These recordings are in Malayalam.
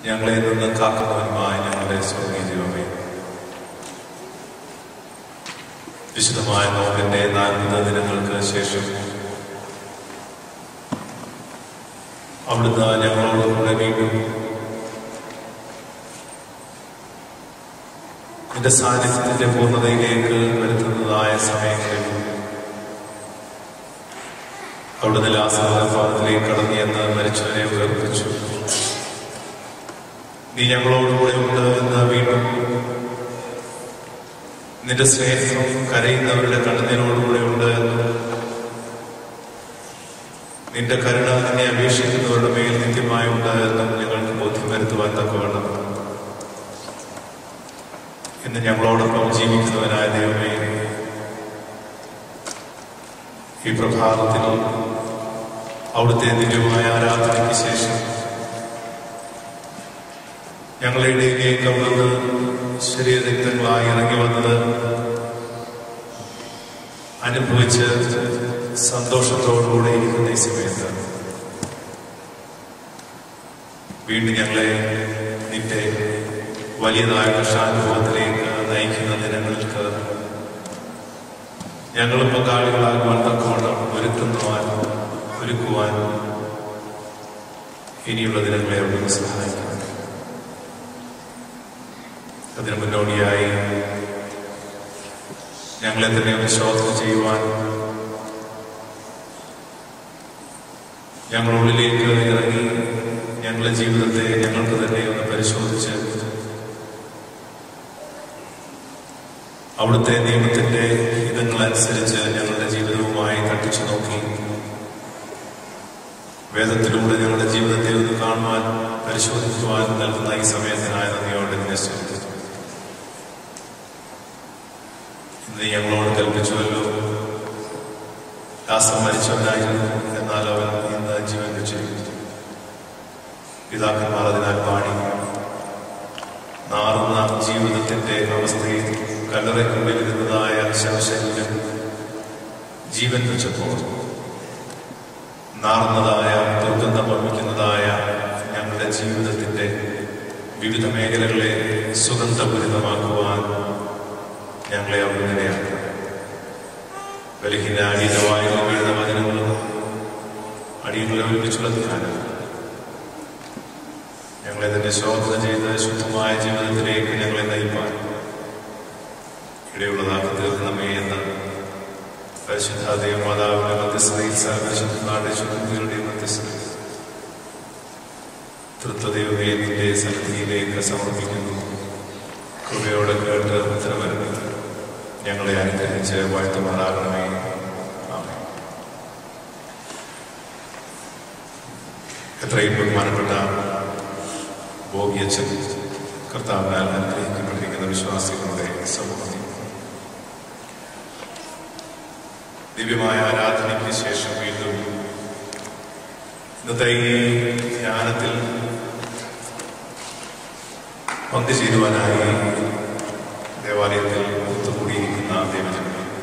ഞങ്ങളെ നിന്ന് കാക്കുന്നവനുമായ ഞങ്ങളുടെ സ്വർഗീയ ദൈവമേ വിശുദ്ധമായ നോമ്പിന്റെ നാൽപ്പത് ദിനങ്ങൾക്ക് ശേഷം അവിടുന്ന് ഞങ്ങളോട് കൂടെ വീണ്ടും നിന്റെ സാന്നിധ്യത്തിന്റെ പൂർണ്ണതയിലേക്ക് വരുത്തുന്നതായ സമയങ്ങളിൽ അവിടുന്ന് ലാസപാദത്തിലേക്ക് കടന്നു എന്ന് മരിച്ചവരെ ഉയർപ്പിച്ചു നീ ഞങ്ങളോടുകൂടെ ഉണ്ട് എന്ന് വീണ്ടും നിന്റെ സ്നേഹം കരയുന്നവരുടെ കണ്ണുനീരോടുകൂടെ ഉണ്ട് എന്നും നിന്റെ കരുണ നിന്നെ അപേക്ഷിക്കുന്നവരുടെ മേൽ നിത്യമായി ഉണ്ട് എന്നും ഞങ്ങൾക്ക് ബോധ്യം വരുത്തുവാൻ തക്കവണ്ണം ഇന്ന് ഞങ്ങളോടൊപ്പം ജീവിക്കുന്നവനായ ദൈവമേ ഈ പ്രഭാതത്തിൽ അവിടുത്തെ ദിവ്യമായ ആരാധനയ്ക്ക് ശേഷം ഞങ്ങളുടെ ഇടയിലേക്ക് അവിടുന്ന് ശരീരരക്തങ്ങളായി ഇറങ്ങി വന്നത് അനുഭവിച്ച് സന്തോഷത്തോടുകൂടെ ഇരിക്കുന്ന ഈ സമയത്ത് വീണ്ടും ഞങ്ങളെ നിന്റെ വലിയതായ കർഷാനുഭവത്തിലേക്ക് നയിക്കുന്ന ദിനങ്ങൾക്ക് ഞങ്ങളും പങ്കാളികളാകുവാൻ തക്കവണ്ണം ഒരുക്കുന്നുവാൻ ഒരുക്കുവാൻ ഇനിയുള്ള ദിനങ്ങളെ അവിടുന്ന് സഹായിക്കണം അതിനു മുന്നോടിയായി ഞങ്ങളെ തന്നെ ഒന്ന് ശോധന ചെയ്യുവാൻ ഞങ്ങളുള്ളിലേക്ക് ഇറങ്ങി ഞങ്ങളുടെ ജീവിതത്തെ ഞങ്ങൾക്ക് തന്നെ ഒന്ന് പരിശോധിച്ച് അവിടുത്തെ നിയമത്തിന്റെ ഹിതങ്ങളനുസരിച്ച് ഞങ്ങളുടെ ജീവിതവുമായി തട്ടിച്ചു നോക്കി വേദത്തിലൂടെ ഞങ്ങളുടെ ജീവിതത്തെ ഒന്ന് കാണുവാൻ പരിശോധിക്കുവാൻ നൽകുന്ന ഈ സമയത്തിനായ നന്ദിയോടെ നിന്നെ സ്തുതിക്കുന്നു ഇന്ന് നീ ഞങ്ങളോട് കൽപ്പിച്ചുവല്ലോ ദാസം മരിച്ചവനായിരുന്നു എന്നാൽ അവൻ ഇന്ന് ജീവൻ വെച്ചിരിക്കുന്നു പിതാക്കന്മാർ അതിനാൽ പാടി നാറുന്ന ജീവിതത്തിന്റെ അവസ്ഥയിൽ കല്ലറയ്ക്കുള്ളിലിരുന്നതായ ശവശരീരം ജീവൻ വെച്ചപ്പോൾ നാർന്നതായ ദുർഗന്ധം വമിക്കുന്നതായ ഞങ്ങളുടെ ജീവിതത്തിന്റെ വിവിധ മേഖലകളെ സുഗന്ധപൂരിതമാക്കുവാൻ ഞങ്ങളെ അവിടുന്നെയാക്കും ബലഹീന അടിയനവായി വീഴുന്ന വചനങ്ങളും അടിയങ്ങളെ ഒരുമിച്ചുള്ള ധ്യാനം ഞങ്ങളെ തന്നെ ശോധന ചെയ്ത് ശുദ്ധമായ ജീവിതത്തിലേക്ക് ഞങ്ങളെ നയിപ്പാൻ ഇടയുള്ളതാക്കി തീർക്കണമേ എന്ന് പരിശുദ്ധ ദൈവമാതാവിന്റെ മധ്യസ്ഥതയിൽ സർവശുദ്ധനാടെ ശുദ്ധിയുടെ മധ്യസ്ഥതയിൽ തൃത്വദൈവമേ നിന്റെ സന്നിധിയിലേക്ക് സമർപ്പിക്കുന്നു കൃപയോടെ കേട്ട് ഉത്തരവരുന്നത് ഞങ്ങളെ അനുഗ്രഹിച്ച് വാഴ്ത്തുമാറാകണമേ ആമേൻ. എത്രയും ബഹുമാനപ്പെട്ട ബോബിയച്ചൻ കർത്താവിനാൽ അനുഗ്രഹിക്കപ്പെട്ടിരിക്കുന്ന വിശ്വാസികളുടെ സമൂഹത്തിൽ ദിവ്യമായ ആരാധനയ്ക്ക് ശേഷം വീണ്ടും ഇന്നത്തെ ഈ ധ്യാനത്തിൽ പങ്കുചേരുവാനായി ദേവാലയത്തിൽ ഒത്തുകൂടിയിരിക്കുന്ന ദൈവജനങ്ങൾ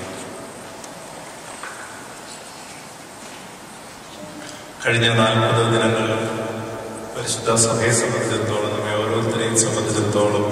കഴിഞ്ഞ നാൽപ്പത് ദിനങ്ങൾ പരിശുദ്ധ സഭയെ സംബന്ധിച്ചിടത്തോളം നമ്മെ ഓരോരുത്തരെയും സംബന്ധിച്ചിടത്തോളം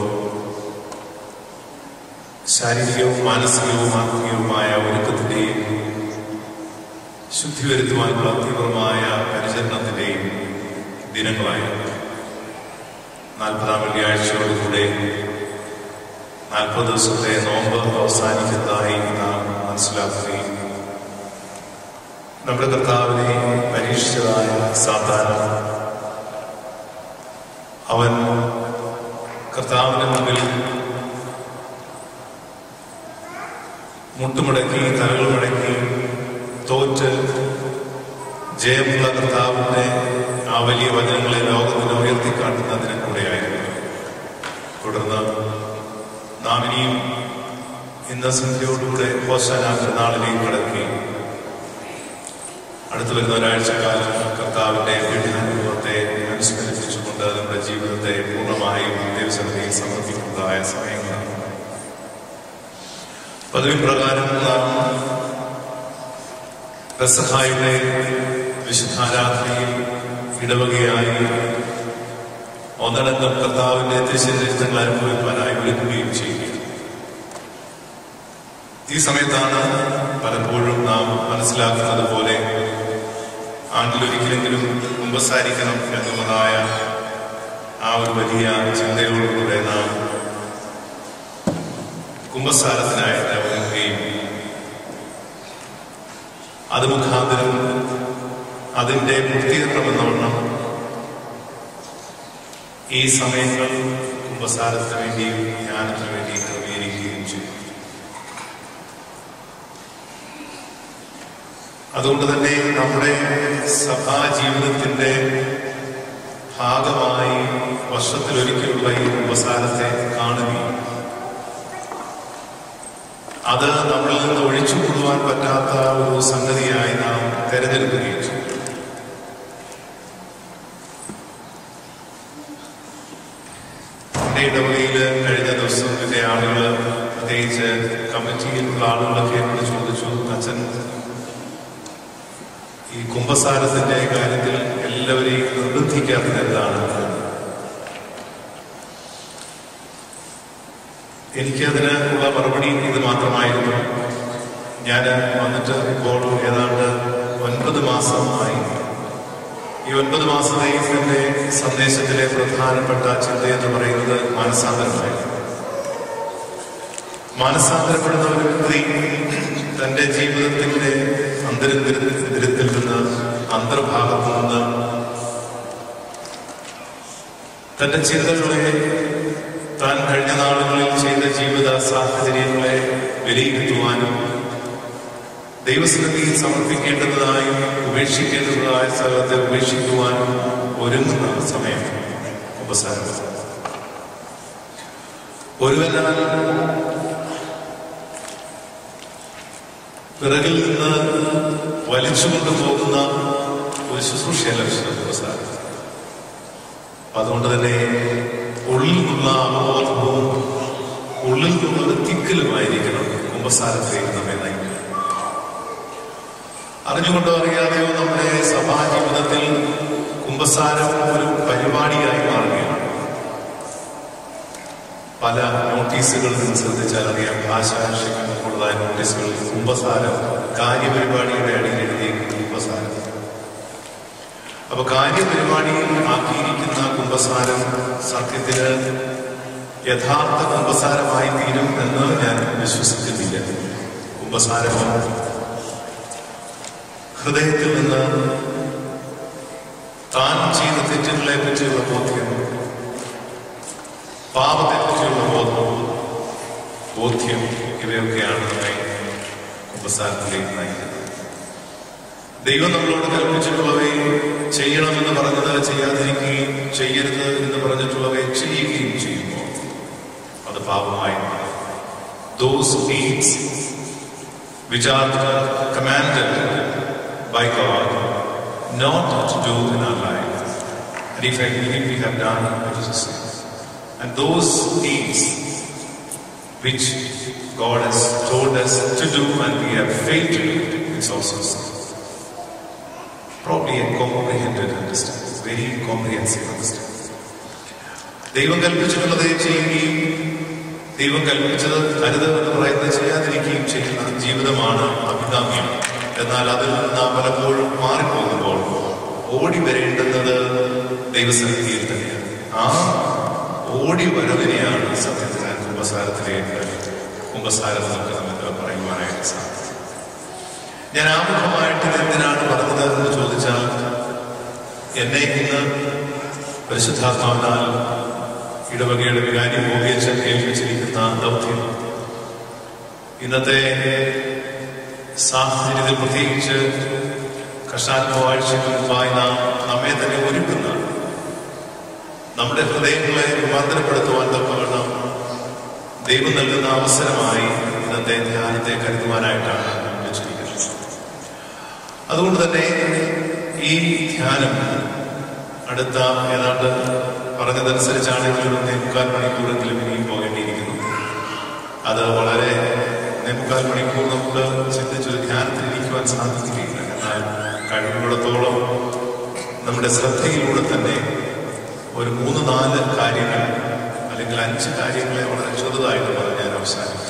ശാരീരികവും മാനസികവും ആത്മീയവുമായ ഒരുക്കത്തിന്റെയും ശുദ്ധി വരുത്തുവാനുള്ള തീവ്രമായ പരിചരണത്തിന്റെയും ദിനങ്ങളായിരുന്നു നാൽപ്പതാം വെള്ളിയാഴ്ചയോടുകൂടെ നാൽപ്പത് ദിവസത്തെ നോമ്പ് അവസാനിക്കുന്നതായി നാം മനസ്സിലാക്കുകയും നമ്മുടെ കർത്താവിനെ പരീക്ഷിച്ചതായ സാധാരണ അവൻ കർത്താവിന്റെ മുമ്പിൽ മുട്ടുമടക്കി തലകൾ മടക്കി തോറ്റ് ജയമുള്ള കർത്താവിന്റെ ആ വലിയ വചനങ്ങളെ ലോകത്തിന് ഉയർത്തിക്കാട്ടുന്നതിന് കൂടെയായിരുന്നു തുടർന്ന് നാം ഇനിയും ഇന്ന് സന്ധ്യയോടുകൂടെ ഹോസന നാളിലേക്ക് കടക്കി അടുത്തു വരുന്ന ഒരാഴ്ചക്കാലം കർത്താവിന്റെ പീഠാനുഭവത്തെ അനുസ്മരിപ്പിച്ചുകൊണ്ട് നമ്മുടെ ജീവിതത്തെ പൂർണ്ണമായും ദൈവസന്നിധിയിൽ സമർപ്പിക്കുന്നതായ സമയങ്ങളാണ് പതിവ് പ്രകാരം നാം പെസഹായുടെ വിശുദ്ധാരാധനയിൽ ഇടവകയായി ഒന്നടങ്കം കർത്താവിന്റെ തിരുശരീരങ്ങൾ അനുഭവിക്കാനായി ഒരുങ്ങുകയും ചെയ്യുക ഈ സമയത്താണ് പലപ്പോഴും നാം മനസ്സിലാക്കുന്നത് പോലെ ആണ്ടിലൊരിക്കലെങ്കിലും കുമ്പസാരിക്കണം എന്നുള്ളതായ ആ ഒരു വലിയ ചിന്തയോടുകൂടെ നാം കുമ്പസാരത്തിനായിട്ട് ഒരുങ്ങുകയും അത് മുഖാന്തരം അതിന്റെ പൂർത്തീകരണമെന്നവണ്ണം ഈ സമയങ്ങൾ കുമ്പസാരത്തിന് വേണ്ടിയും ധ്യാനത്തിന് വേണ്ടിയും ക്രമീകരിക്കുകയും ചെയ്യും അതുകൊണ്ട് തന്നെ നമ്മുടെ സഭാ ജീവിതത്തിന്റെ ഭാഗമായി വർഷത്തിലൊരിക്കലുള്ള ഈ കുമ്പസാരത്തെ കാണുകയും അത് നമ്മളിൽ നിന്ന് ഒഴിച്ചുകൂടുവാൻ പറ്റാത്ത ഒരു സംഗതിയായി നാം തെരഞ്ഞെടുക്കുകയും ചെയ്യും എന്റെ ഇടവകയിൽ കഴിഞ്ഞ ദിവസം ഇതിന്റെ ആളുകൾ പ്രത്യേകിച്ച് കമ്മിറ്റിയിലുള്ള ആളുകളൊക്കെ എന്നോട് ചോദിച്ചു അച്ഛൻ ഈ കുംഭസാരത്തിന്റെ കാര്യത്തിൽ എല്ലാവരെയും നിർബന്ധിക്കാത്തത് എന്താണ് എനിക്കതിന് ഉള്ള മറുപടി ഇത് മാത്രമായിരുന്നു ഞാൻ വന്നിട്ട് ഇപ്പോൾ ഏതാണ്ട് ഒൻപത് മാസമായി ഈ ഒൻപത് മാസത്തെയും എന്റെ സന്ദേശത്തിലെ പ്രധാനപ്പെട്ട ചിന്ത എന്ന് പറയുന്നത് മാനസാന്തരമായിരുന്നു മാനസാന്തരപ്പെടുന്ന ഒരു വ്യക്തി തന്റെ ജീവിതത്തിന്റെ അന്തരത്തിൽ നിന്ന് അന്തർഭാഗത്തു നിന്ന് തന്റെ ചിന്തകളെ താൻ കഴിഞ്ഞ നാളുകളിൽ ചെയ്ത ജീവിത സാഹചര്യങ്ങളെ വിലയിരുത്തുവാനും ദൈവസന്നിധിയിൽ സമർപ്പിക്കേണ്ടതായും ഉപേക്ഷിക്കേണ്ടതായ സ്ഥലത്തെ ഉപേക്ഷിക്കുവാനും ഒരുങ്ങുന്ന സമയം ഉപസാരം ഒരുവനാൽ പിറകിൽ നിന്ന് വലിച്ചുകൊണ്ട് പോകുന്ന ഒരു ശുശ്രൂഷയല്ല വിശുദ്ധ ഉപസാരം അതുകൊണ്ട് തന്നെ ഉള്ളിൽ നിന്നുള്ള അവബോധവും ഉള്ളിൽ നിന്നുള്ള തിക്കലുമായിരിക്കണം കുംഭസാരത്തിലേക്ക് നമ്മെ നയിക്കുന്നത് അറിഞ്ഞുകൊണ്ടോ അറിയാതെയോ നമ്മുടെ സഭാ ജീവിതത്തിൽ കുംഭസാരം ഒരു പരിപാടിയായി മാറുകയാണ് പല നോട്ടീസുകളിൽ നിന്ന് ശ്രദ്ധിച്ചാൽ അറിയാം ഭാഷാശിക്കുന്നതായ നോട്ടീസുകളിൽ കുംഭസാരം കാര്യപരിപാടിയുടെ അടിയിൽ എഴുതിയിരിക്കുന്ന കുംഭസാരം അപ്പൊ കാര്യപരിപാടിയിൽ ആക്കിയിരിക്കുന്ന കുംഭസാരം സത്യത്തിന് യഥാർത്ഥ കുംഭസാരമായി തീരും എന്ന് ഞാൻ വിശ്വസിക്കുന്നില്ല കുംഭസാരം ഹൃദയത്തിൽ നിന്ന് താൻ ചെയ്ത തെറ്റുകളെ പറ്റിയുള്ള ബോധ്യം പാപത്തെ പറ്റിയുള്ള ബോധം ബോധ്യം ഇവയൊക്കെയാണ് നമ്മെ കുംഭസാരത്തിലേക്ക് നയിക്കുന്നത് ദൈവം നമ്മളോട് കൽപ്പിച്ചിട്ടുള്ളവയെ ചെയ്യണമെന്ന് പറഞ്ഞത് ചെയ്യാതിരിക്കുകയും ചെയ്യരുത് എന്ന് പറഞ്ഞിട്ടുള്ളവയെ ചെയ്യുകയും ചെയ്യുമ്പോൾ അത് പാപമായി those deeds which are commanded by God not to do in our life. And if I believe we have done, it is a sin. And those deeds which God has told us to do and we have failed to do, it's also sin. Probably a comprehended understanding, very comprehensive understanding. ദൈവം കൽപ്പിച്ചിട്ടുള്ളത് ചെയ്യുകയും ദൈവം കൽപ്പിച്ചത് അരുത് എന്ന് പറയുന്നത് ചെയ്യാതിരിക്കുകയും ചെയ്യുന്ന ജീവിതമാണ് അഭികാമ്യം എന്നാൽ അതിൽ നാം പലപ്പോഴും മാറിപ്പോകുമ്പോൾ ഓടി വരേണ്ടുന്നത് ദൈവസന്നിധിയിൽ തന്നെയാണ് ആ ഓടി വരവിനെയാണ് സത്യത്തിന് കുംഭസാരത്തിലേക്ക് കുംഭസാരം നമുക്ക് നമുക്ക് പറയുവാനായിട്ട് സാധിക്കും ഞാൻ ആമുഖമായിട്ട് ഇത് എന്തിനാണ് പറഞ്ഞത് എന്ന് ചോദിച്ചാൽ എന്നെ ഇന്ന് പരിശുദ്ധാത്മാവിനാൽ ഇടവകയുടെ വികാരി മോഹിയച്ചൻ ഏൽപ്പിച്ചിരിക്കുന്ന ദൗത്യം ഇന്നത്തെ സാഹചര്യത്തിൽ പ്രത്യേകിച്ച് കഷാനുഭവാഴ്ചയ്ക്ക് മുമ്പായി നാം നമ്മെ തന്നെ ഒരുക്കുന്ന നമ്മുടെ ഹൃദയങ്ങളെ രൂപാന്തരപ്പെടുത്തുവാൻ തക്കവണ്ണം ദൈവം നൽകുന്ന അവസരമായി ഇന്നത്തെ ധ്യാനത്തെ കരുതുവാനായിട്ടാണ് വെച്ചിരിക്കുന്നത് അതുകൊണ്ട് തന്നെ ഈ ധ്യാനം അടുത്ത ഏതാണ്ട് പറഞ്ഞതനുസരിച്ചാണെങ്കിൽ ഒരു മുക്കാൽ മണിക്കൂറെങ്കിലും ഇനിയും പോകേണ്ടിയിരിക്കുന്നു അത് വളരെ മുക്കാൽ മണിക്കൂർ നമുക്ക് ചിന്തിച്ചൊരു ധ്യാനത്തിൽ ഇരിക്കുവാൻ സാധിക്കുകയില്ല എന്നാൽ കഴിവുള്ളിടത്തോളം നമ്മുടെ ശ്രദ്ധയിലൂടെ തന്നെ ഒരു മൂന്ന് നാല് കാര്യങ്ങൾ അല്ലെങ്കിൽ അഞ്ച് കാര്യങ്ങളെ വളരെ ചെറുതായിട്ട് പറഞ്ഞ് ഞാൻ അവസാനിപ്പിക്കും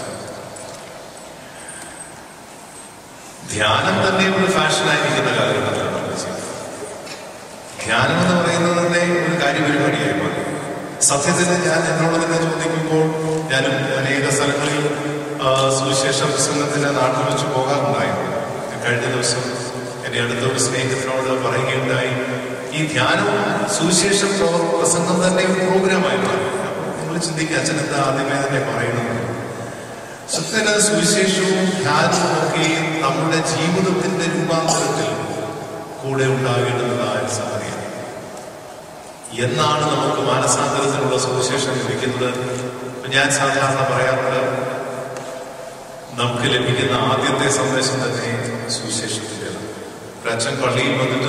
ധ്യാനം തന്നെ ഒരു ഫാഷനായിരിക്കുന്ന കാലഘട്ടത്തിലാണ് നമ്മൾ ചെയ്യുന്നത്. ധ്യാനം എന്ന് പറയുന്നത് തന്നെ ഒരു കാര്യപരിപാടിയായി മാറി സത്യത്തിന് ഞാൻ എന്നോട് തന്നെ ചോദിക്കുമ്പോൾ ഞാനും അനേക സ്ഥലങ്ങളിൽ ആ, സുവിശേഷ പ്രസംഗത്തിന് നാട്ടിൽ വെച്ച് പോകാറുണ്ടായിരുന്നു കഴിഞ്ഞ ദിവസം എന്റെ അടുത്ത ഒരു സ്നേഹിതനോട് പറയുകയുണ്ടായി ഈ ധ്യാനവും സുവിശേഷ പ്രവ- പ്രസംഗം തന്നെ ഒരു പ്രോഗ്രാമായി മാറി നിങ്ങൾ ചിന്തിക്കുക അച്ഛൻ എന്താ ആദ്യമേ തന്നെ പറയുന്നത് സത്യന സുവിശേഷവും ധ്യാനവും ഒക്കെ നമ്മുടെ ജീവിതത്തിന്റെ രൂപാന്തരത്തിൽ കൂടെ ഉണ്ടാകേണ്ടതായ സംഗതിയാണ് എന്നാണ് നമുക്ക് മാനസാന്തരത്തിനുള്ള സുവിശേഷം ലഭിക്കുന്നത് ഇപ്പൊ ഞാൻ സാധാരണ പറയാറുണ്ട് നമുക്ക് ലഭിക്കുന്ന ആദ്യത്തെ സന്ദേശം തന്നെ സുവിശേഷത്തിൻ്റെതാണ് ഒരു അച്ഛൻ പള്ളിയിൽ വന്നിട്ട്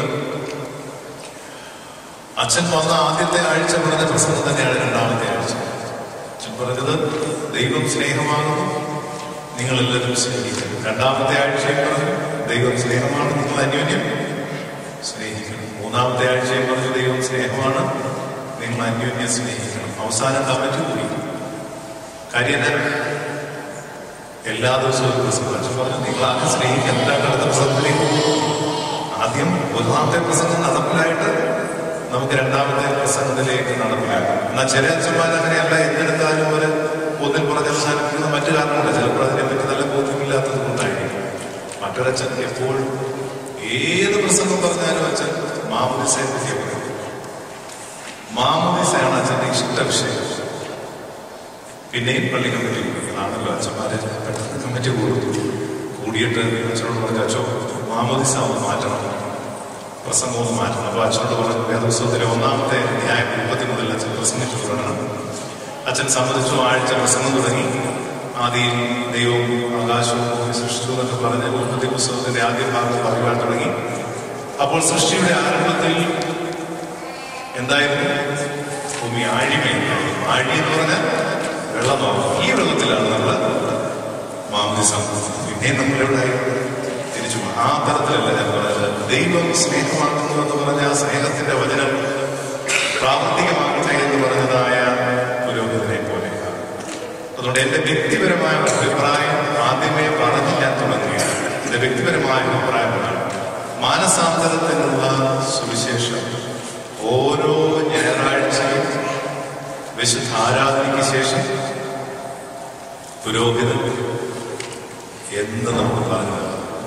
അച്ഛൻ വന്ന ആദ്യത്തെ ആഴ്ച പറഞ്ഞ പ്രസംഗം തന്നെയാണ് രണ്ടാമത്തെ ആഴ്ച അച്ഛൻ പറഞ്ഞത് ദൈവം സ്നേഹമാകുന്നു നിങ്ങൾ എല്ലാവരും സ്നേഹിക്കണം രണ്ടാമത്തെ ആഴ്ചയും പറഞ്ഞു ദൈവം സ്നേഹമാണ് നിങ്ങൾ അന്യോന്യം സ്നേഹിക്കണം മൂന്നാമത്തെ ആഴ്ചയും പറഞ്ഞു ദൈവം സ്നേഹമാണ് നിങ്ങൾ അന്യോന്യം സ്നേഹിക്കണം അവസാനം കമന്റ് കൂടി കാര്യം എന്നാ? എല്ലാ ദിവസവും ഒരു പ്രസംഗം അച്ഛൻ പറഞ്ഞു നിങ്ങൾ ആദ്യം സ്നേഹിക്കുക എന്താണ് അടുത്ത പ്രസംഗത്തിലേക്ക് പോകും ആദ്യം ഒന്നാമത്തെ പ്രസംഗം നടപ്പിലായിട്ട് നമുക്ക് രണ്ടാമത്തെ പ്രസംഗത്തിലേക്ക് നടപ്പിലാക്കാം എന്നാൽ ചില അച്ഛന്മാർ അങ്ങനെയല്ല എന്തെടുത്താലും ഒരു ഒന്നിൽ പറഞ്ഞ് അവസാനിപ്പിക്കുന്ന മറ്റു കാരണമുണ്ട് ചിലപ്പോൾ അതിനെപ്പറ്റി നല്ല ബോധ്യമില്ലാത്തത് കൊണ്ടായിരിക്കും മറ്റൊരച്ഛൻ എപ്പോഴും ഏത് പ്രസംഗം പറഞ്ഞാലും അച്ഛൻ മാമുദിസയെ പറ്റി പറയും മാമുദിസയാണ് അച്ഛൻ്റെ ഇഷ്ട വിഷയം പിന്നെയും പള്ളി കമ്മിറ്റി ആണല്ലോ അച്ഛന്മാരെ പെട്ടെന്ന് കമ്മിറ്റി കൂടും കൂടിയിട്ട് അച്ഛനോട് പറഞ്ഞു അച്ഛോ മാമോദിസ ഒന്ന് മാറ്റണം പ്രസംഗം ഒന്ന് മാറ്റണം അപ്പൊ അച്ഛനോട് പറഞ്ഞു വേദോത്സവത്തിലെ ഒന്നാമത്തെ അധ്യായം മുപ്പത്തി മുതൽ അച്ഛൻ പ്രസംഗിച്ചു തുടങ്ങണം അച്ഛൻ സമ്മതിച്ചു ആഴ്ച പ്രസംഗം തുടങ്ങി ആദ്യം ദൈവവും ആകാശവും ഭൂമി സൃഷ്ടിച്ചു എന്നൊക്കെ പറഞ്ഞ് ഉൽപ്പത്തി പുസ്തകത്തിന്റെ ആദ്യ ഭാഗം പറയുവാൻ തുടങ്ങി അപ്പോൾ സൃഷ്ടിയുടെ ആരംഭത്തിൽ എന്തായിരുന്നു ഭൂമി ആഴിമയുണ്ടായി ആഴി എന്ന് പറഞ്ഞാൽ വെള്ളമാവും ഈ വെള്ളത്തിലാണ് നമ്മൾ മാംസം പിന്നെ നമ്മളിവിടെ തിരിച്ചു പോകും. ആ തരത്തിലല്ല ഞാൻ പറഞ്ഞത് ദൈവം സ്നേഹമാക്കുന്നു എന്ന് പറഞ്ഞ ആ സ്നേഹത്തിന്റെ വചനം പ്രാവർത്തികമാകട്ടെ എന്ന് പറഞ്ഞതായ പുരോഹിതനെ പോലെയാണ് അതുകൊണ്ട് എന്റെ വ്യക്തിപരമായ ഒരു അഭിപ്രായം ആദ്യമേ പറഞ്ഞ് ഞാൻ തുടങ്ങുകയാണ് എന്റെ വ്യക്തിപരമായ അഭിപ്രായമാണ് മാനസാന്തരത്തിനുള്ള സുവിശേഷം ഓരോ ഞായറാഴ്ചയും വിശുദ്ധ ആരാധനയ്ക്ക് ശേഷം പുരോഹിതൻ എന്ന് നമുക്ക് പറഞ്ഞു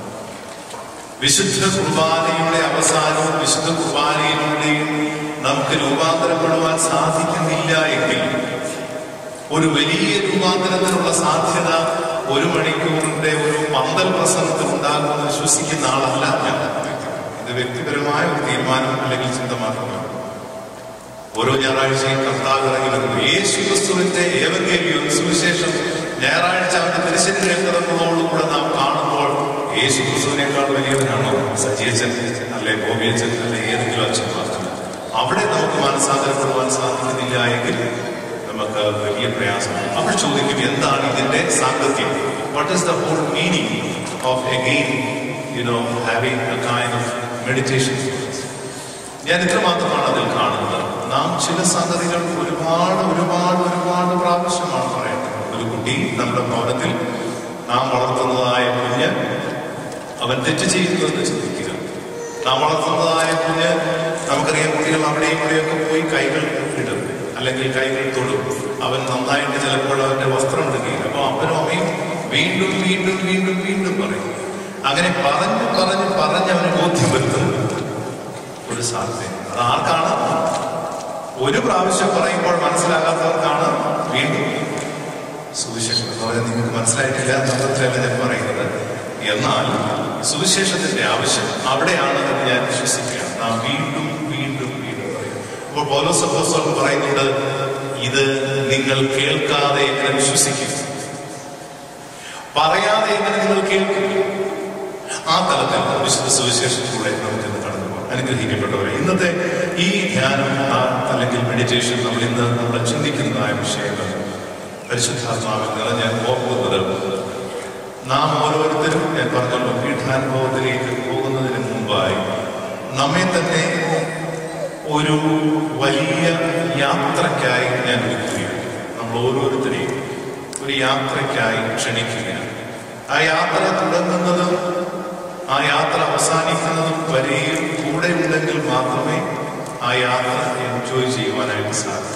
വിശുദ്ധ കുർബാനയുടെ അവസാനവും വിശുദ്ധ കുർബാനയിലൂടെയും നമുക്ക് രൂപാന്തരപ്പെടുവാൻ സാധിക്കുന്നില്ല എങ്കിൽ ഒരു വലിയ രൂപാന്തരത്തിനുള്ള സാധ്യത ഒരു മണിക്കൂറിന്റെ ഒരു പന്തൽ പ്രസംഗത്തിൽ ഉണ്ടാകുമെന്ന് വിശ്വസിക്കുന്ന ആളല്ല ഞാൻ ഇത് വ്യക്തിപരമായ ഒരു തീരുമാനം അല്ലെങ്കിൽ ചിന്ത മാത്രമാണ് ഓരോ ഞായറാഴ്ചയും കർത്താവ് ഇറങ്ങി വരുന്നു യേശു ക്രിസ്തുവിന്റെ ഏവങ്കേലിയും സുവിശേഷം ഞായറാഴ്ച അവന്റെ തിരുശരി രക്തതങ്ങളോടുകൂടെ നാം കാണുമ്പോൾ യേശു ക്രിസ്തുവിനേക്കാൾ വലിയവനാണോ സജിയച്ചൻ അല്ലെ ബോബിയച്ചൻ അല്ലെ ഏതെങ്കിലും അച്ഛന്മാർ അവിടെ നമുക്ക് മനസ്സാന്തരപ്പെടുവാൻ സാധിക്കുന്നില്ല എങ്കിൽ നമുക്ക് വലിയ പ്രയാസമാണ് അപ്പോൾ ചോദിക്കും എന്താണ് ഇതിന്റെ സാങ്കത്യം what is the whole meaning of again you know having a kind of meditation ഞാൻ ഇത്ര മാത്രമാണ് അതിൽ കാണുന്നത് നാം ചില സംഗതികൾ ഒരുപാട് ഒരുപാട് ഒരുപാട് പ്രാവശ്യമാണ് പറയുന്നത് ഒരു കുട്ടി നമ്മുടെ ഭവനത്തിൽ നാം വളർത്തുന്നതായ കുഞ്ഞ് അവൻ തെറ്റ് ചെയ്യുന്നതെന്ന് ചിന്തിക്കുക നാം വളർത്തുന്നതായ കുഞ്ഞ് നമുക്കറിയാം കുട്ടികൾ അവിടെയും ഇവിടെയൊക്കെ പോയി കൈകൾ ഇടും അല്ലെങ്കിൽ കൈകൾ തൊടും അവൻ നന്നായിട്ട് ചിലപ്പോൾ അവന്റെ വസ്ത്രം എടുക്കുകയും അപ്പൊ അപ്പനും അമ്മയും വീണ്ടും വീണ്ടും വീണ്ടും വീണ്ടും പറയും അങ്ങനെ പറഞ്ഞു പറഞ്ഞു പറഞ്ഞ് അവന് ബോധ്യം വരുത്തും ഒരു സാധ്യത അത് ആർക്കാണ് ഒരു പ്രാവശ്യം പറയുമ്പോൾ മനസ്സിലാകാത്തവർക്കാണ് വീണ്ടും സുവിശേഷം എന്ന് പറഞ്ഞാൽ നിങ്ങൾക്ക് മനസ്സിലായിട്ടില്ല എന്നത്രയല്ല ഞാൻ പറയുന്നത് എന്നാൽ സുവിശേഷത്തിന്റെ ആവശ്യം അവിടെയാണ് എന്ന് ഞാൻ വിശ്വസിക്കുക നാം വീണ്ടും വീണ്ടും വീണ്ടും പറയും അപ്പോൾ പൗലോസ് അപ്പോസ്തലൻ പറയുന്നുണ്ട് ഇത് നിങ്ങൾ കേൾക്കാതെ എങ്ങനെ വിശ്വസിക്കും പറയാതെ എങ്ങനെ നിങ്ങൾ കേൾക്കും ആ തലത്തിൽ വിശുദ്ധ സുവിശേഷത്തിലൂടെ നമുക്ക് ഇന്ന് കടന്നു പോകാം അനുഗ്രഹിക്കപ്പെട്ടവരെ ഇന്നത്തെ ഈ ധ്യാനം ആ, അല്ലെങ്കിൽ മെഡിറ്റേഷൻ നമ്മൾ ഇന്ന് നമ്മൾ ചിന്തിക്കുന്നതായ വിഷയങ്ങൾ പരിശുദ്ധാത്മാവിൽ നിറഞ്ഞ പോകുന്നത് നാം ഓരോരുത്തരും ഞാൻ പറഞ്ഞല്ലോ പീഠാനുഭവത്തിലേക്ക് പോകുന്നതിന് മുമ്പായി നമ്മെ തന്നെ ഒരു വലിയ യാത്രയ്ക്കായി ഞാൻ ഒരുക്കുകയാണ് നമ്മൾ ഓരോരുത്തരെയും ഒരു യാത്രയ്ക്കായി ക്ഷണിക്കുകയാണ് ആ യാത്ര തുടങ്ങുന്നതും ആ യാത്ര അവസാനിക്കുന്നതും വരെയും കൂടെ ഉണ്ടെങ്കിൽ മാത്രമേ ആ യാത്ര എൻജോയ് ചെയ്യുവാനായിട്ട് സാധിക്കൂ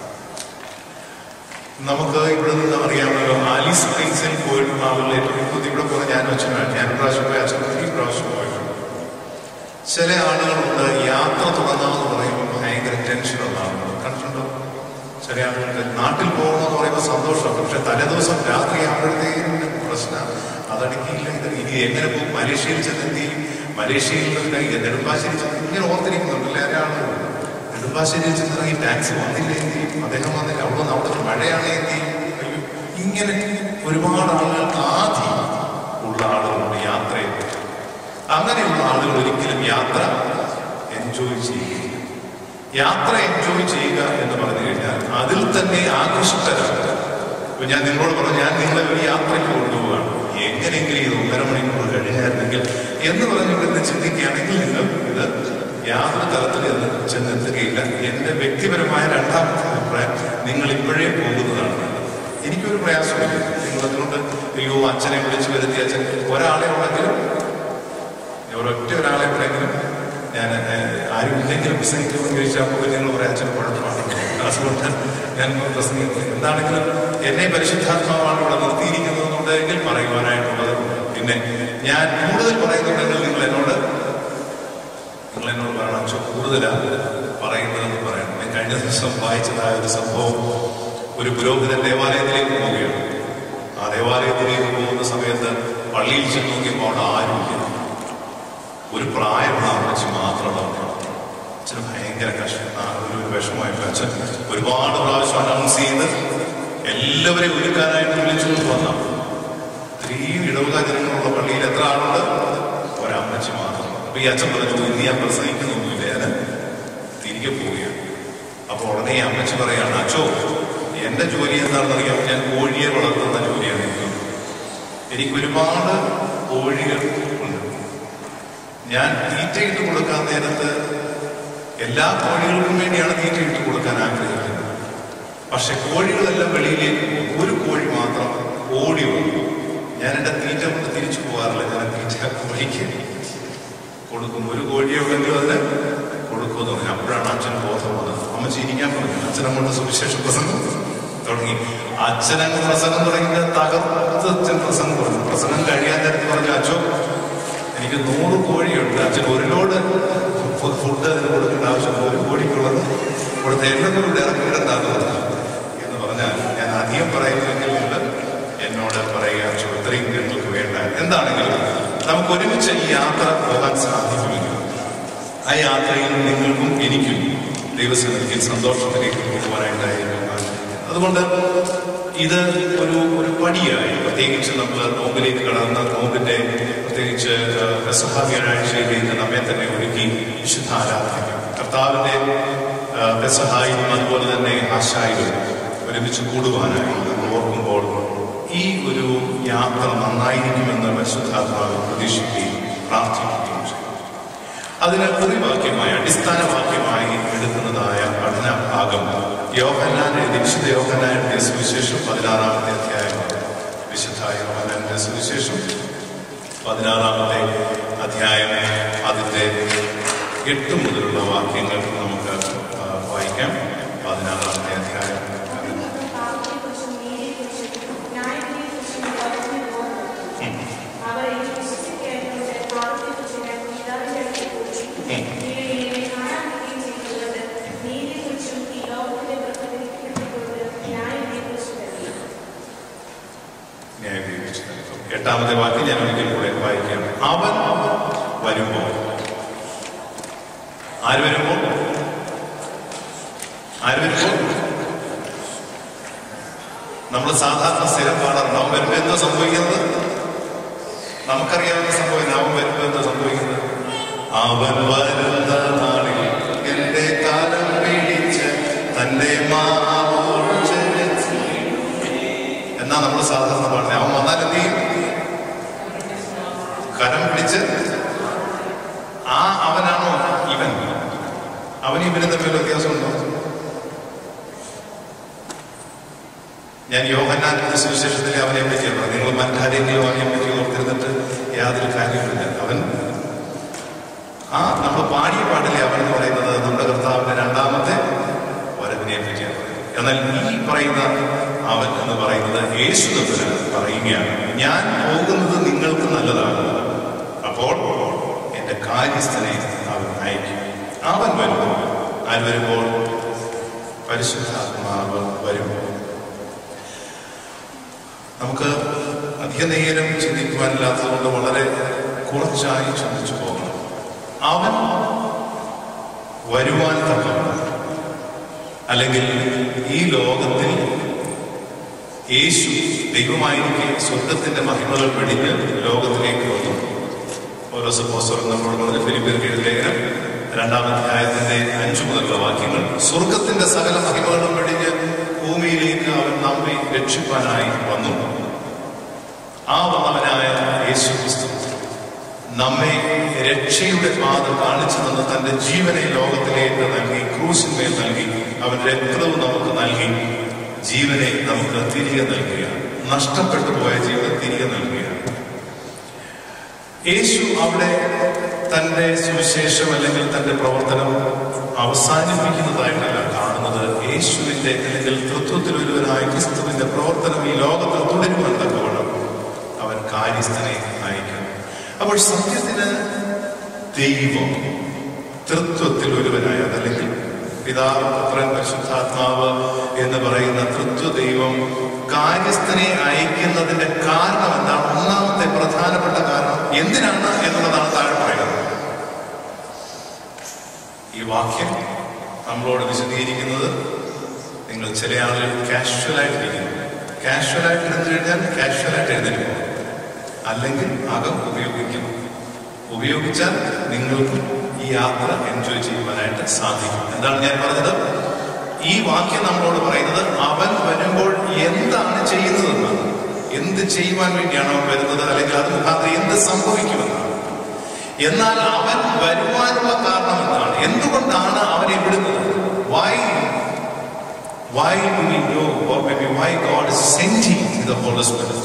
നമുക്ക് ഇവിടെ നിന്ന് അറിയാമല്ലോ ആലീസ് സ്പ്രിങ്സിൽ പോയിട്ടുള്ള ആളുകളെ ഇപ്പോൾ ഇവിടെ പോയി ഞാൻ അച്ഛനായിട്ട് ഞാൻ പ്രാവശ്യം പോയി അച്ഛൻ ഈ പ്രാവശ്യം പോയിട്ടുണ്ട് ചില ആളുകളുണ്ട് യാത്ര തുടങ്ങാമെന്ന് പറയുമ്പോൾ ഭയങ്കര ടെൻഷനുള്ള ആളുകൾ കണ്ടിട്ടുണ്ടോ ചില ആളുകളുടെ നാട്ടിൽ പോകണമെന്ന് പറയുമ്പോൾ സന്തോഷമാണ് പക്ഷെ തലേദിവസം രാത്രി ആകുമ്പോഴത്തേക്കും പ്രശ്നം അതടുക്കിയില്ല ഇത് ഇനി എങ്ങനെ പോകും മലേഷ്യയിൽ ചെന്ന് എന്ത് ചെയ്യും മലേഷ്യയിൽ നിന്ന് ഈ നെടുമ്പാശ്ശേരി ചെന്ന് ഇങ്ങനെ ഓർത്തിരിക്കുന്നുണ്ട് എല്ലാവരും ആളുകൾ നെടുമ്പാശ്ശേരിയിൽ ചെന്ന് ഈ ടാക്സി വന്നില്ല എന്ത് ചെയ്യും അദ്ദേഹം വന്നില്ല അവിടെ നിന്ന് അവിടെ മഴയാണ് എന്ത് ചെയ്യും അയ്യോ ഇങ്ങനെ ഒരുപാട് ആളുകൾക്ക് ആദ്യം ഉള്ള ആളുകളുണ്ട് യാത്രയെ പറ്റി അങ്ങനെയുള്ള ആളുകൾ ഒരിക്കലും യാത്ര എൻജോയ് ചെയ്യുകയില്ല യാത്ര എൻജോയ് ചെയ്യുക എന്ന് പറഞ്ഞു കഴിഞ്ഞാൽ അതിൽ തന്നെ ആകൃഷ്ടരാണ് ഇപ്പൊ ഞാൻ നിങ്ങളോട് പറഞ്ഞു ഞാൻ നിങ്ങളെ ഒരു യാത്രയ്ക്ക് കൊണ്ടുപോവുകയാണ് എങ്ങനെയെങ്കിലും ഇത് ഒന്നര മണിക്കൂർ കഴിഞ്ഞായിരുന്നെങ്കിൽ എന്ന് പറഞ്ഞിട്ട് ചിന്തിക്കുകയാണെങ്കിൽ നിങ്ങൾ ഇത് യാതൊരു തരത്തിൽ ഇത് ചെന്നെത്തുകയില്ല എന്റെ വ്യക്തിപരമായ രണ്ടാമത്തെ അഭിപ്രായം നിങ്ങൾ ഇപ്പോഴേ പോകുന്നതാണ് നല്ലത്. എനിക്കൊരു പ്രയാസമില്ല നിങ്ങൾ അതുകൊണ്ട് അയ്യോ അച്ഛനെ വിളിച്ചു വരുത്തി അച്ഛൻ ഒരാളെ ഉണ്ടെങ്കിലും ഒരൊറ്റ ഒരാളെ എവിടെയെങ്കിലും ഞാൻ ഏഹ്, ആരും ഇല്ലെങ്കിലും പ്രസംഗിക്കുമെന്ന് ചോദിച്ചാൽ അപ്പോൾ നിങ്ങൾ പറയാം അച്ഛൻ കുഴപ്പമാണ് അതുകൊണ്ട് ഞാൻ പ്രസംഗിക്കുന്നത് എന്താണെങ്കിലും എന്നെ പരിശുദ്ധാത്മാവാണ് ഇവിടെ നിർത്തിയിരിക്കുന്നതെന്നുണ്ടെങ്കിൽ പറയുവാനായിട്ടുള്ളത് പിന്നെ ഞാൻ കൂടുതൽ പറയുന്നുണ്ടെങ്കിൽ നിങ്ങൾ എന്നോട് നിങ്ങൾ എന്നോട് പറയണം അച്ഛൻ കൂടുതലാണ് പറയുന്നതെന്ന് പറയണം ഞാൻ കഴിഞ്ഞ ദിവസം വായിച്ചതായ ഒരു സംഭവം ഒരു പുരോഹിതൻ ദേവാലയത്തിലേക്ക് പോവുകയാണ് ആ ദേവാലയത്തിലേക്ക് പോകുന്ന സമയത്ത് പള്ളിയിൽ ചെന്ന് നോക്കിയപ്പോൾ അവിടെ ആരുമില്ല ഒരു പ്രായമുള്ള അമ്മച്ചി മാത്രമാണ് അച്ഛന് ഭയങ്കര കഷ്ടം ആ ഒരു വിഷമമായിട്ട് അച്ഛൻ ഒരുപാട് പ്രാവശ്യം അനൗൺസ് ചെയ്ത് എല്ലാവരെയും ഒരുക്കാനായിട്ട് വിളിച്ചുകൊണ്ട് വന്ന ഇത്രയും ഇടവുക ജനങ്ങളുള്ള പള്ളിയിൽ എത്ര ആളുണ്ട് ഒരമ്മച്ചി മാത്രം അപ്പൊ ഈ അച്ഛൻ പറഞ്ഞു ഇന്ന് ഞാൻ പ്രസംഗിക്കുന്നൊന്നുമില്ല ഞാൻ തിരികെ പോവുകയാണ് അപ്പൊ ഉടനെ ഈ അമ്മച്ചി പറയാണ് അച്ഛോ എന്റെ ജോലി എന്താണെന്ന് അറിയാം ഞാൻ കോഴിയെ വളർത്തുന്ന ജോലിയാണ് എനിക്ക് എനിക്ക് ഒരുപാട് കോഴികൾ ഉണ്ട് ഞാൻ തീറ്റയിട്ട് കൊടുക്കാൻ നേരത്ത് എല്ലാ കോഴികൾക്കും വേണ്ടിയാണ് തീറ്റയിട്ട് കൊടുക്കാൻ ആഗ്രഹിക്കുന്നത് പക്ഷെ കോഴികളെല്ലാം വെളിയിലേക്ക് പോകും. ഒരു കോഴി മാത്രം ഓടി വന്നു ഞാൻ എൻ്റെ തീറ്റ കൊണ്ട് തിരിച്ചു പോകാറില്ല ഞാൻ തീറ്റ കോഴിക്ക് കൊടുക്കും ഒരു കോഴിയെ ഉണ്ടെങ്കിലും അതിന് കൊടുക്കുമെന്ന് പറഞ്ഞു അപ്പോഴാണ് അച്ഛൻ ബോധം വന്നത് അമ്മ ചിരിക്കാൻ പറഞ്ഞു അച്ഛനമ്മയുടെ സുവിശേഷ പ്രസംഗം തുടങ്ങി അച്ഛനങ്ങ് പ്രസംഗം തുടങ്ങിയത് തകർത്ത് അച്ഛൻ പ്രസംഗം പറഞ്ഞു പ്രസംഗം കഴിയാൻ നേരത്ത് പറഞ്ഞു അച്ഛോ എനിക്ക് നൂറ് കോഴിയുണ്ട് അച്ഛൻ ഒരു ലോഡ് ഫു- ഫുഡ് അതിന് കൊടുക്കേണ്ട ആവശ്യം ഒരു കോഴിക്കുള്ളത് ഇവിടുത്തെ എല്ലാം കൂടെ ഇറക്കിയിടണ്ടാന്ന് പറഞ്ഞു എന്ന് പറഞ്ഞാൽ ഞാൻ അധികം പറയുന്നില്ലെങ്കിൽ നിങ്ങൾ എന്നോട് പറയുക അച്ഛോ ഇത്രയും നിങ്ങൾക്ക് വേണ്ട എന്താണെങ്കിലും നമുക്ക് ഒരുമിച്ച് ഈ യാത്ര പോകാൻ സാധിക്കുമെങ്കിൽ ആ യാത്രയിൽ നിങ്ങൾക്കും എനിക്കും ദൈവസന്നിധിയിൽ സന്തോഷത്തിലേക്ക് പോകുവാനായിട്ടായിരിക്കും ആഗ്രഹിക്കുന്നത്. അതുകൊണ്ട് ഇത് ഒരു ഒരു പടിയായി പ്രത്യേകിച്ച് നമ്മൾ നോമ്പിലേക്ക് കടന്ന നോമ്പിന്റെ പ്രത്യേകിച്ച് പെസഹ വ്യാഴാഴ്ചയിലേക്ക് നമ്മെ തന്നെ ഒരുക്കി വിശുദ്ധ ആരാധനയ്ക്കും കർത്താവിന്റെ ആ, പെസഹായും അതുപോലെ തന്നെ ആശായിലും ഒരുമിച്ച് കൂടുവാനായി നമ്മൾ ഓർക്കുമ്പോൾ ഈ ഒരു യാത്ര നന്നായിരിക്കുമെന്ന് പരിശുദ്ധാത്മാവ് പ്രതീക്ഷിക്കുകയും പ്രാർത്ഥിക്കുകയും ചെയ്യും അതിന് പ്രതിവാക്യമായി അടിസ്ഥാന വാക്യമായി എടുക്കുന്നതായ പഠന ഭാഗം യോഹന്നാൻ എഴുതി വിശുദ്ധ യോഹന്നാൻ എഴുതിയ സുവിശേഷം പതിനാറാമത്തെ അധ്യായം വിശുദ്ധ യോഹന്നാന്റെ സുവിശേഷം പതിനാറാമത്തെ അധ്യായം അതിന്റെ എട്ട് മുതലുള്ള വാക്യങ്ങൾ നമുക്ക് ആ, വായിക്കാം പതിനാറാമത്തെ അധ്യായം ന്യായീകരിച്ചു നൽകും. എട്ടാമത്തെ വാക്യം ഞാൻ ഒരിക്കൽ കൂടെ വായിക്കുകയാണ് അവൻ വരുമ്പോൾ ആര് വരുമ്പോൾ ആര് വരുമ്പോൾ നമ്മൾ സാധാരണ സ്ഥിരം പാടാറുണ്ട് അവൻ വരുമ്പോൾ എന്താ സംഭവിക്കുന്നത് നമുക്കറിയാവുന്ന സംഭവം അവൻ വരുമ്പോൾ എന്താ സംഭവിക്കുന്നത് അവൻ വരുന്ന നാളിൽ എന്റെ കാലം പിടിച്ച് തന്റെ മാവോട് ചേർത്ത് എന്നാ നമ്മൾ സാധാരണ പാടുന്നത് അവൻ വന്നാൽ എന്ത് ചെയ്യും കരം പിടിച്ച് ആ അവനാണോ ഇവൻ അവനും ഇവനും തമ്മിൽ വ്യത്യാസമുണ്ടോ ഞാൻ യോഹന്നാന്റെ സുവിശേഷത്തിലെ അവനെ പറ്റിയാണ് പറഞ്ഞത്. നിങ്ങൾ മറ്റാരെങ്കിലും അവനെ പറ്റി ഓർത്തിരുന്നിട്ട് യാതൊരു കാര്യവുമില്ല അവൻ ആ നമ്മൾ പാടിയ പാട്ടിലെ അവൻ എന്ന് പറയുന്നത് നമ്മുടെ കർത്താവിന്റെ രണ്ടാമത്തെ വരവിനെ പറ്റിയാണ് പറയുന്നത്. എന്നാൽ ഈ പറയുന്ന അവൻ എന്ന് പറയുന്നത് യേശു തമ്മിൽ പറയുകയാണ് ഞാൻ പോകുന്നത് നിങ്ങൾക്ക് നല്ലതാണ് അപ്പോൾ എന്റെ കാര്യസ്ഥനെ അവൻ അയക്കും അവൻ വരുമ്പോൾ ആര് വരുമ്പോൾ പരിശുദ്ധാത്മാവ് വരുമ്പോൾ നമുക്ക് അധിക നേരം ചിന്തിക്കുവാനില്ലാത്തതുകൊണ്ട് വളരെ കുറച്ചായി ചിന്തിച്ചു പോകണം അവൻ വരുവാൻ തക്കവണ്ണം അല്ലെങ്കിൽ ഈ ലോകത്തിൽ യേശു ദൈവമായിരിക്കെ സ്വർഗത്തിന്റെ മഹിമകൾ വെടിഞ്ഞ് ലോകത്തിലേക്ക് വന്നു ഓരോ സപ്പോസറും നമ്മളോട് പറഞ്ഞ ഫിലിപ്പിയർക്ക് എഴുതിയ ലേഖനം രണ്ടാം അധ്യായത്തിന്റെ അഞ്ചു മുതലുള്ള വാക്യങ്ങൾ സ്വർഗത്തിന്റെ സകല മഹിമകളും വെടിഞ്ഞ് ഭൂമിയിലേക്ക് അവൻ നമ്മെ രക്ഷിപ്പാനായി വന്നു ആ വന്നവനായ യേശു ക്രിസ്തു നമ്മെ രക്ഷയുടെ പാത കാണിച്ചു തന്ന് തന്റെ ജീവനെ ലോകത്തിലേക്ക് നൽകി ക്രൂശിന്മേൽ നൽകി അവൻ രക്തവും നമുക്ക് നൽകി ജീവനെ നമുക്ക് തിരികെ നൽകുകയാണ് നഷ്ടപ്പെട്ടു പോയ ജീവൻ തിരികെ നൽകുകയാണ് യേശു അവിടെ തന്റെ സുവിശേഷം അല്ലെങ്കിൽ തന്റെ പ്രവർത്തനം അവസാനിപ്പിക്കുന്നതായിട്ടല്ല കാണുന്നത് യേശുവിന്റെ അല്ലെങ്കിൽ തൃത്വത്തിൽ ഒരുവനായ ക്രിസ്തുവിന്റെ പ്രവർത്തനം ഈ ലോകത്തിൽ തുടരുവാൻ തക്കവണ്ണം അവൻ കാര്യസ്ഥനെ അയക്കും അപ്പോൾ സത്യത്തിന് ദൈവം തൃത്വത്തിൽ ഒരുവനായ അതല്ലെങ്കിൽ പിതാവ് പുത്രൻ പരിശുദ്ധാത്മാവ് എന്ന് പറയുന്ന തൃത്വ ദൈവം കാര്യസ്ഥനെ അയക്കുന്നതിന്റെ കാരണം എന്താണ് ഒന്നാമത്തെ പ്രധാനപ്പെട്ട കാരണം എന്തിനാണ് എന്നുള്ളതാണ് താഴെ പറയുന്നത് ഈ വാക്യം നമ്മളോട് വിശദീകരിക്കുന്നത് നിങ്ങൾ ചില ആളുകൾ കാഷ്വലായിട്ട് ഇരിക്കുന്നു കാഷ്വലായിട്ട് ഇരുന്നു കഴിഞ്ഞാൽ കാഷ്വലായിട്ട് എഴുന്നേറ്റ് പോകും അല്ലെങ്കിൽ അകം ഉപയോഗിക്കണം ഉപയോഗിച്ചാൽ നിങ്ങൾക്ക് ഈ യാത്ര എൻജോയ് ചെയ്യുവാനായിട്ട് സാധിക്കും എന്താണ് ഞാൻ പറഞ്ഞത് ഈ വാക്യം നമ്മളോട് പറയുന്നത് അവൻ വരുമ്പോൾ എന്താണ് ചെയ്യുന്നതെന്നാണ് എന്ത് ചെയ്യുവാൻ വേണ്ടിയാണ് അവൻ വരുന്നത് അല്ലെങ്കിൽ അത് മുഖാന്തരം എന്ത് സംഭവിക്കുമെന്നാണ് എന്നാൽ അവൻ വരുവാനുള്ള കാരണം എന്താണ് എന്തുകൊണ്ടാണ് അവനെ വിടുന്നത് why why do we know or maybe why God is sending the Holy Spirit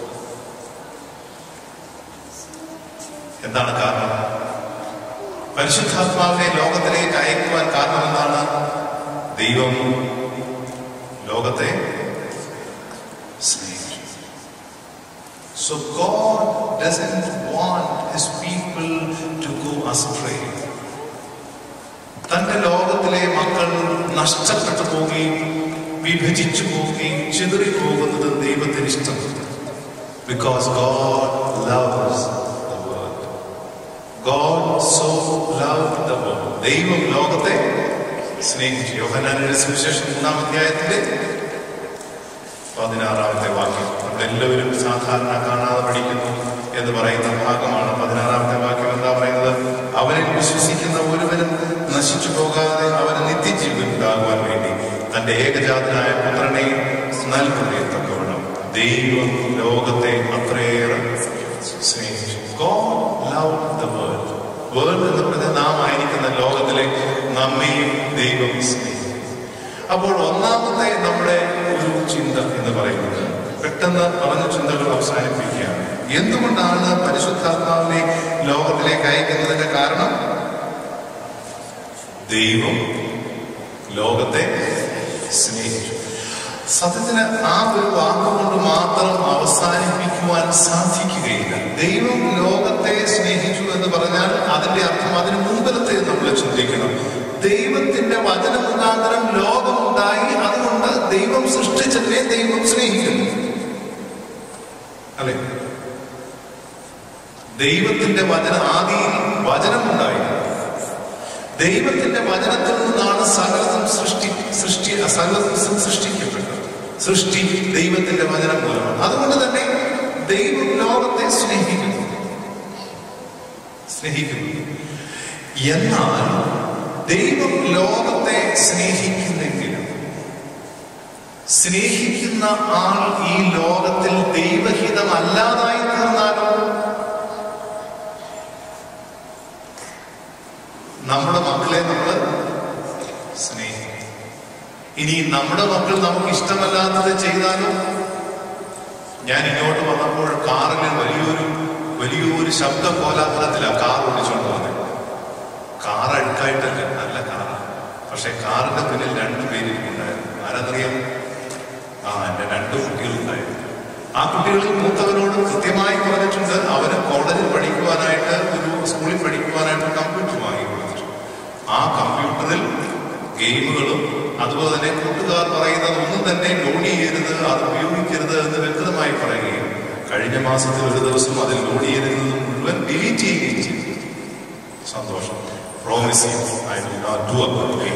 എന്താണ് കാരണം പരിശുദ്ധാത്മാവിനെ ലോകത്തിലേക്ക് അയക്കുവാൻ കാരണം എന്താണ് ദൈവം ലോകത്തെ സ്നേഹിച്ചു So God doesn't want his people to go astray. തന്റെ ലോകത്തിലെ മക്കൾ നഷ്ടപ്പെട്ടു പോവുകയും വിഭജിച്ചു പോവുകയും ചിതറി പോകുന്നത് ദൈവത്തിന് ഇഷ്ടമല്ല because God loves the world God so love the world ദൈവം ലോകത്തെ സ്നേഹിച്ചു യോഹനാന്റെ സുവിശേഷം മൂന്നാം അധ്യായത്തിന്റെ പതിനാറാമത്തെ വാക്യം നമ്മളെല്ലാവരും സാധാരണ കാണാതെ പഠിക്കുന്നു എന്ന് പറയുന്ന ഭാഗമാണ് പതിനാറാമത്തെ വാക്യം എന്താ പറയുന്നത് അവനിൽ വിശ്വസിക്കുന്ന ഒരുവനും നശിച്ചു പോകാതെ അവന് നിത്യജീവൻ ഉണ്ടാകുവാൻ വേണ്ടി തന്റെ ഏകജാതനായ പുത്രനെ നൽകുന്നേ തക്കവണ്ണം ദൈവം ലോകത്തെ അത്രയേറെ സ്നേഹിച്ചു God loved the world. World എന്ന് പറഞ്ഞാൽ നാം ആയിരിക്കുന്ന ലോകത്തിലെ നമ്മയും ദൈവം സ്നേഹിച്ചു അപ്പോൾ ഒന്നാമത്തെ നമ്മുടെ ഒരു ചിന്ത എന്ന് പറയുന്നത് പെട്ടെന്ന് പറഞ്ഞ ചിന്തകൾ അവസാനിപ്പിക്കുകയാണ് എന്തുകൊണ്ടാണ് പരിശുദ്ധാത്മാവിനെ ലോകത്തിലേക്ക് അയക്കുന്നതിന്റെ കാരണം ദൈവം ലോകത്തെ സ്നേഹിച്ചു സത്യത്തിന് ആ ഒരു വാക്കുകൊണ്ട് മാത്രം അവസാനിപ്പിക്കുവാൻ സാധിക്കുകയില്ല ദൈവം ലോകത്തെ സ്നേഹിച്ചു എന്ന് പറഞ്ഞാൽ അതിന്റെ അർത്ഥം അതിന് മുമ്പിലത്തെ നമ്മൾ ചിന്തിക്കണം ദൈവത്തിന്റെ വചന മുഖാന്തരം ലോകമുണ്ടായി അതുകൊണ്ട് ദൈവം സൃഷ്ടിച്ചതിനെ ദൈവം സ്നേഹിക്കുന്നു അല്ലെ ദൈവത്തിന്റെ വചന ആദിയിൽ വചനമുണ്ടായി ദൈവത്തിന്റെ വചനത്തിൽ നിന്നാണ് സകലതും സൃഷ്ടി സൃഷ്ടി സകലതും സൃഷ്ടിക്കപ്പെട്ടത് സൃഷ്ടി ദൈവത്തിന്റെ വചനം മൂലമാണ് അതുകൊണ്ട് തന്നെ ദൈവം ലോകത്തെ സ്നേഹിക്കുന്നു സ്നേഹിക്കുന്നു എന്നാൽ ദൈവം ലോകത്തെ സ്നേഹിക്കുന്നെങ്കിലും സ്നേഹിക്കുന്ന ആൾ ഈ ലോകത്തിൽ ദൈവഹിതമല്ലാതായി തീർന്നാലോ നമ്മുടെ മക്കളെ നമ്മൾ സ്നേഹം ഇനി നമ്മുടെ മക്കൾ നമുക്ക് ഇഷ്ടമല്ലാത്തത് ചെയ്താലും ഞാൻ ഇങ്ങോട്ട് വന്നപ്പോൾ കാറിൽ വലിയൊരു വലിയൊരു ശബ്ദ കോലാഹലത്തിലാണ് കാർ ഓടിച്ചുകൊണ്ട് വന്നത് കാർ അഴുക്കായിട്ടല്ല നല്ല കാറാണ് പക്ഷെ കാറിന്റെ പിന്നിൽ രണ്ടു പേരിരിക്കുന്നുണ്ടായിരുന്നു ആരാന്നറിയാം ആ എന്റെ രണ്ട് കുട്ടികളുണ്ടായിരുന്നു ആ കുട്ടികളിൽ മൂത്തവനോട് കൃത്യമായി പറഞ്ഞിട്ടുണ്ട് അവന് കോളേജിൽ പഠിക്കുവാനായിട്ട് ഒരു സ്കൂളിൽ പഠിക്കുവാനായിട്ട് കമ്പ്യൂട്ടർ വാങ്ങി കൊടുത്തിട്ടുണ്ട് ആ കമ്പ്യൂട്ടറിൽ ഗെയിമുകളും അതുപോലെ തന്നെ കൂട്ടുകാർ പറയുന്നത് ഒന്നും തന്നെ ലോഡ് ചെയ്യരുത് അത് ഉപയോഗിക്കരുത് എന്ന് വ്യക്തമായി പറയുകയും കഴിഞ്ഞ മാസത്തിൽ ഒരു ദിവസം അതിൽ ലോഡ് ചെയ്തിരുന്നത് മുഴുവൻ ഡിലീറ്റ് ചെയ്യുകയും ചെയ്തു സന്തോഷം promise I will not do up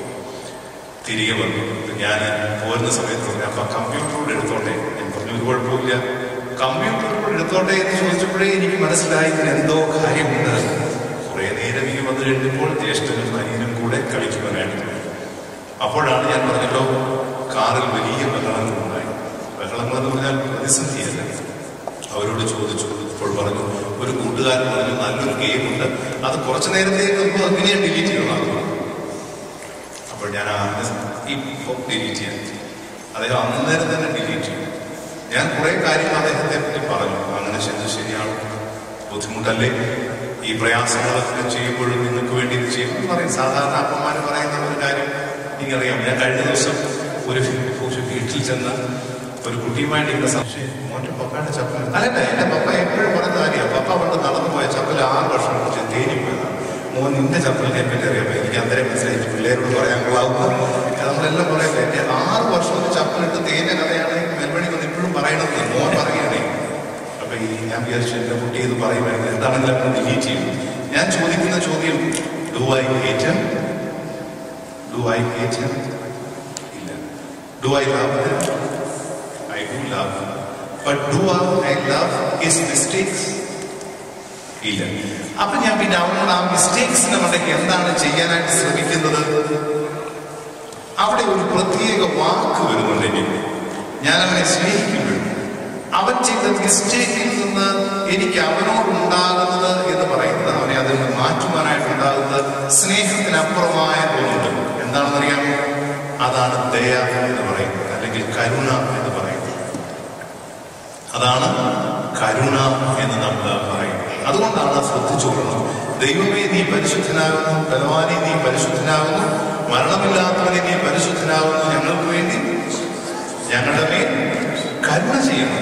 തിരികെ വന്നു ഞാൻ പോരുന്ന സമയത്ത് പറഞ്ഞു അപ്പൊ കമ്പ്യൂട്ടറോട് എടുത്തോട്ടെ ഞാൻ പറഞ്ഞു ഒരു കുഴപ്പമില്ല കമ്പ്യൂട്ടറോട് എടുത്തോട്ടെ എന്ന് ചോദിച്ചപ്പോഴേ എനിക്ക് മനസ്സിലായി ഇതിന് എന്തോ കാര്യമുണ്ട് കുറെ നേരം ഈ വന്നു കഴിഞ്ഞപ്പോൾ ജ്യേഷ്ഠനും അനിയനും കൂടെ കളിക്കുവാനായിട്ട് തുടങ്ങി. അപ്പോഴാണ് ഞാൻ പറഞ്ഞല്ലോ കാറിൽ വലിയ ബഹളങ്ങളുണ്ടായി ബഹളങ്ങൾ എന്ന് പറഞ്ഞാൽ പ്രതിസന്ധിയല്ല അവരോട് ചോദിച്ചു ഇപ്പോൾ പറഞ്ഞു ഒരു കൂട്ടുകാരൻ പറഞ്ഞു നല്ലൊരു ഗെയിമുണ്ട് അത് കുറച്ചു നേരത്തേക്ക് മുമ്പ് എങ്ങനെയാണ് ഡിലീറ്റ് ചെയ്യണം അപ്പോൾ ഞാൻ ആ ഇപ്പോൾ ഡിലീറ്റ് ചെയ്യാൻ അദ്ദേഹം അന്നേരം തന്നെ ഡിലീറ്റ് ചെയ്തു ഞാൻ കുറെ കാര്യങ്ങൾ അദ്ദേഹത്തെ പറ്റി പറഞ്ഞു അങ്ങനെ ചെയ്തത് ശരിയാണ് ബുദ്ധിമുട്ടല്ലേ ഈ പ്രയാസങ്ങളൊക്കെ ചെയ്യുമ്പോഴും നിങ്ങൾക്ക് വേണ്ടി ഇത് ചെയ്യും എന്ന് പറയും സാധാരണ അപ്പന്മാർ പറയുന്ന ഒരു കാര്യം എനിക്കറിയാം ഞാൻ കഴിഞ്ഞ ദിവസം ഒരു ഒരു വീട്ടിൽ ചെന്ന് ഒരു കുട്ടിയുമായിട്ട് ഇങ്ങനെ സംശയം മോന്റെ പപ്പയുടെ ചപ്പൽ അല്ലല്ല എന്റെ പപ്പ എപ്പോഴും പറയുന്ന കാര്യമാണ് പപ്പ പണ്ട് നടന്നു പോയ ചപ്പൽ ആറ് വർഷം കുറിച്ച് തേനി പോയതാണ് മോൻ നിന്റെ ചപ്പലിനെ പറ്റി അറിയാം എനിക്ക് അന്നേരം മനസ്സിലായി പിള്ളേരോട് പറയാൻ കൊള്ളാവുന്ന നമ്മളെല്ലാം പറയട്ടെ എന്റെ ആറ് വർഷം ഒരു ചപ്പലിട്ട് തേഞ്ഞ കഥയാണ് മെൽബണി വന്ന് ഇപ്പോഴും പറയണത് മോൻ പറയുകയാണേ അപ്പൊ ഈ ഞാൻ വിചാരിച്ചു എന്റെ കുട്ടി ഇത് പറയുമായിരുന്നു എന്താണെങ്കിലും അപ്പോൾ ഡിലീറ്റ് ചെയ്യും ഞാൻ ചോദിക്കുന്ന ചോദ്യം do I hate do I hate ഇല്ല do I love I do love but do I love his mistakes ഇല്ല അപ്പൊ ഞാൻ പിന്നെ അവനോട് ആ മിസ്റ്റേക്സിന് മണ്ടയ്ക്ക് എന്താണ് ചെയ്യാനായിട്ട് ശ്രമിക്കുന്നത് അവിടെ ഒരു പ്രത്യേക വാക്ക് വരുന്നുണ്ട് എനിക്ക് ഞാൻ അവനെ സ്നേഹിക്കുമ്പോൾ അവൻ ചെയ്ത മിസ്റ്റേക്കിൽ നിന്ന് എനിക്ക് അവനോട് ഉണ്ടാകുന്നത് എന്ന് പറയുന്നത് അവനെ അതിൽ നിന്ന് മാറ്റുവാനായിട്ടുണ്ടാകുന്നത് സ്നേഹത്തിനപ്പുറമായ ഒന്നുണ്ട് എന്താണെന്നറിയാമോ അതാണ് ദയ എന്ന് പറയുന്നത് അല്ലെങ്കിൽ കരുണ എന്ന് പറയുന്നത് അതാണ് കരുണ എന്ന് നമ്മൾ പറയുന്നത് അതുകൊണ്ടാണ് ശ്രദ്ധിച്ചുകൊള്ളണം ദൈവമേ നീ പരിശുദ്ധനാകുന്നു ബലവാനെ നീ പരിശുദ്ധനാകുന്നു മരണമില്ലാത്തവനെ നീ പരിശുദ്ധനാകുന്നു ഞങ്ങൾക്ക് വേണ്ടി ഞങ്ങളുടെ മേൽ കരുണ ചെയ്യണം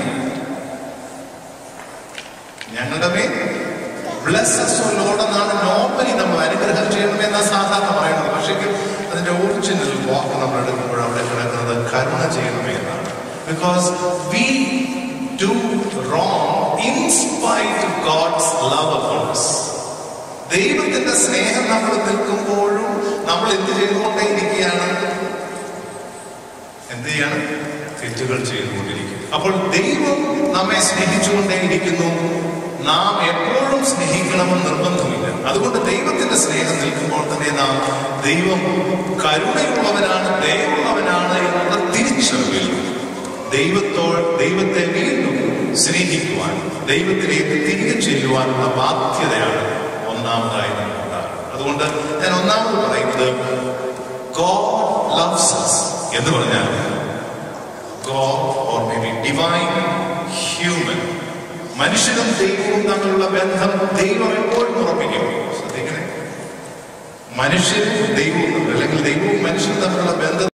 ഞങ്ങളുടെ മേൽ ബ്ലസ്സസ് ലോടെന്നാണ് നോർമലി നമ്മൾ അനുഗ്രഹം ചെയ്യണമെന്ന സാധാരണ പറയുന്നത് പക്ഷേ അതിന്റെ ഒറിജിനൽ വാക്ക് നമ്മൾ എടുക്കുമ്പോൾ അവിടെ കിടക്കുന്നത് കരുണ ചെയ്യണമേ എന്നാണ് because we do wrong in spite God's love upon us ദൈവത്തിന്റെ സ്നേഹം നമ്മൾ നിൽക്കുമ്പോഴും നമ്മൾ എന്ത് ചെയ്തുകൊണ്ടേ ഇരിക്കുകയാണ് എന്ത് ചെയ്യാണ് തെറ്റുകൾ ചെയ്തുകൊണ്ടിരിക്കും അപ്പോൾ ദൈവം നമ്മെ സ്നേഹിച്ചുകൊണ്ടേയിരിക്കുന്നു നാം എപ്പോഴും സ്നേഹിക്കണമെന്ന് നിർബന്ധമില്ല അതുകൊണ്ട് ദൈവത്തിന്റെ സ്നേഹം നിൽക്കുമ്പോൾ തന്നെ നാം ദൈവം കരുണയുള്ളവനാണ് ദയവുള്ളവനാണ് എന്നുള്ള തിരിച്ചറിവിൽ ദൈവത്തോ ദൈവത്തെ വീണ്ടും സ്നേഹിക്കുവാൻ ദൈവത്തിലേക്ക് തിരികെ ചെല്ലുവാനുള്ള ബാധ്യതയാണ് ഒന്നാമതായി നമുക്കുണ്ടാകുന്നത് അതുകൊണ്ട് ഞാൻ ഒന്നാമത് പറയുന്നത് ഗോഡ് ലവ്സ് us എന്ന് പറഞ്ഞാൽ God or maybe divine human മനുഷ്യനും ദൈവവും തമ്മിലുള്ള ബന്ധം ദൈവം എപ്പോഴും ഉറപ്പിക്കും ശ്രദ്ധിക്കണേ മനുഷ്യനും ദൈവവും തമ്മിൽ അല്ലെങ്കിൽ ദൈവവും മനുഷ്യനും തമ്മിലുള്ള